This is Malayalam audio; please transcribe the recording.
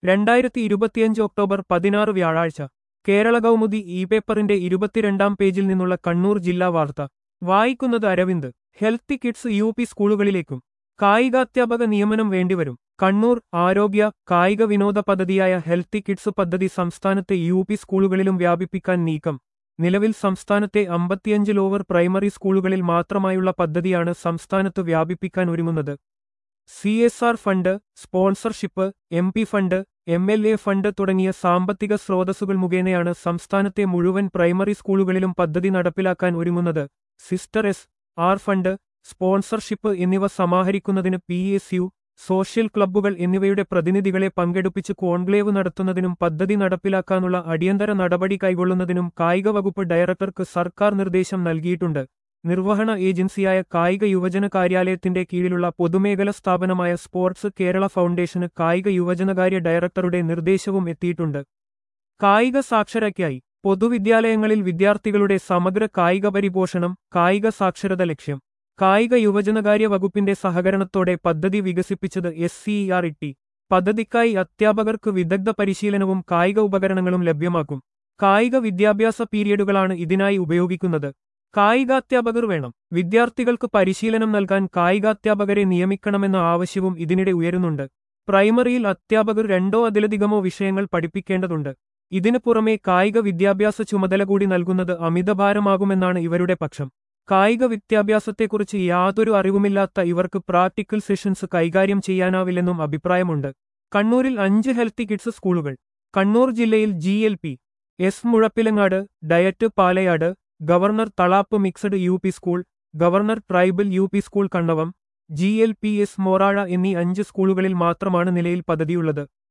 രണ്ടായിരത്തി ഇരുപത്തിയഞ്ച് ഒക്ടോബർ പതിനാറ് വ്യാഴാഴ്ച കേരള കൗമുദി ഇ പേപ്പറിന്റെ ഇരുപത്തിരണ്ടാം പേജിൽ നിന്നുള്ള കണ്ണൂർ ജില്ലാ വാർത്ത വായിക്കുന്നത് Aravind healthy kids U P സ്കൂളുകളിലേക്കും കായികാധ്യാപക നിയമനം വേണ്ടിവരും കണ്ണൂർ ആരോഗ്യ കായിക വിനോദ പദ്ധതിയായ ഹെൽത്തി കിഡ്സ് പദ്ധതി സംസ്ഥാനത്തെ യു പി സ്കൂളുകളിലും വ്യാപിപ്പിക്കാൻ നീക്കം നിലവിൽ സംസ്ഥാനത്തെ അമ്പത്തിയഞ്ച് ലോവർ പ്രൈമറി സ്കൂളുകളിൽ മാത്രമായുള്ള പദ്ധതിയാണ് സംസ്ഥാനത്ത് വ്യാപിപ്പിക്കാൻ ഒരുങ്ങുന്നത് C S R fund sponsorship M P fund M L A fund തുടങ്ങിയ സാമ്പത്തിക സ്രോതസ്സുകൾ മുഖേനയാണ് സംസ്ഥാനത്തെ മുഴുവൻ പ്രൈമറി സ്കൂളുകളിലും പദ്ധതി നടപ്പിലാക്കാൻ ഒരുങ്ങുന്നത് sister S R fund sponsorship എന്നിവ സമാഹരിക്കുന്നതിന് പി എസ് യു സോഷ്യൽ ക്ലബ്ബുകൾ എന്നിവയുടെ പ്രതിനിധികളെ പങ്കെടുപ്പിച്ച് കോൺക്ലേവ് നടത്തുന്നതിനും പദ്ധതി നടപ്പിലാക്കാനുള്ള അടിയന്തര നടപടി കൈക്കൊള്ളുന്നതിനും കായിക വകുപ്പ് ഡയറക്ടർക്ക് സർക്കാർ നിർദ്ദേശം നൽകിയിട്ടുണ്ട് നിർവഹണ ഏജൻസിയായ കായിക യുവജന കാര്യാലയത്തിന്റെ കീഴിലുള്ള പൊതുമേഖല സ്ഥാപനമായ സ്പോർട്സ് കേരള ഫൗണ്ടേഷന് കായിക യുവജനകാര്യ ഡയറക്ടറുടെ നിർദ്ദേശവും എത്തിയിട്ടുണ്ട് കായിക സാക്ഷരയ്ക്കായി പൊതുവിദ്യാലയങ്ങളിൽ വിദ്യാർത്ഥികളുടെ സമഗ്ര കായിക പരിപോഷണം കായിക സാക്ഷരത ലക്ഷ്യം കായിക യുവജനകാര്യ വകുപ്പിന്റെ സഹകരണത്തോടെ പദ്ധതി വികസിപ്പിച്ചത് എസ് സി ആർ ടി പദ്ധതിക്കായി അധ്യാപകർക്ക് വിദഗ്ധ പരിശീലനവും കായിക ഉപകരണങ്ങളും ലഭ്യമാക്കും കായിക വിദ്യാഭ്യാസ പീരിയഡുകളാണ് ഇതിനായി ഉപയോഗിക്കുന്നത് കായികാധ്യാപകർ വേണം വിദ്യാർത്ഥികൾക്ക് പരിശീലനം നൽകാൻ കായികാധ്യാപകരെ നിയമിക്കണമെന്ന ആവശ്യവും ഇതിനിടെ ഉയരുന്നുണ്ട് പ്രൈമറിയിൽ അധ്യാപകർ രണ്ടോ അതിലധികമോ വിഷയങ്ങൾ പഠിപ്പിക്കേണ്ടതുണ്ട് ഇതിനു പുറമെ കായിക വിദ്യാഭ്യാസ ചുമതല കൂടി നൽകുന്നത് അമിതഭാരമാകുമെന്നാണ് ഇവരുടെ പക്ഷം കായിക വിദ്യാഭ്യാസത്തെക്കുറിച്ച് യാതൊരു അറിവുമില്ലാത്ത ഇവർക്ക് പ്രാക്ടിക്കൽ സെഷൻസ് കൈകാര്യം ചെയ്യാനാവില്ലെന്നും അഭിപ്രായമുണ്ട് കണ്ണൂരിൽ അഞ്ച് ഹെൽത്തി കിഡ്സ് സ്കൂളുകൾ കണ്ണൂർ ജില്ലയിൽ G L P S Muzhappilangad DIET Palayad governor Thalap mixed U P school governor tribal U P school Kannavam G L P S Morazha എന്നീ അഞ്ച് സ്കൂളുകളിൽ മാത്രമാണ് നിലയിൽ പദ്ധതിയുള്ളത്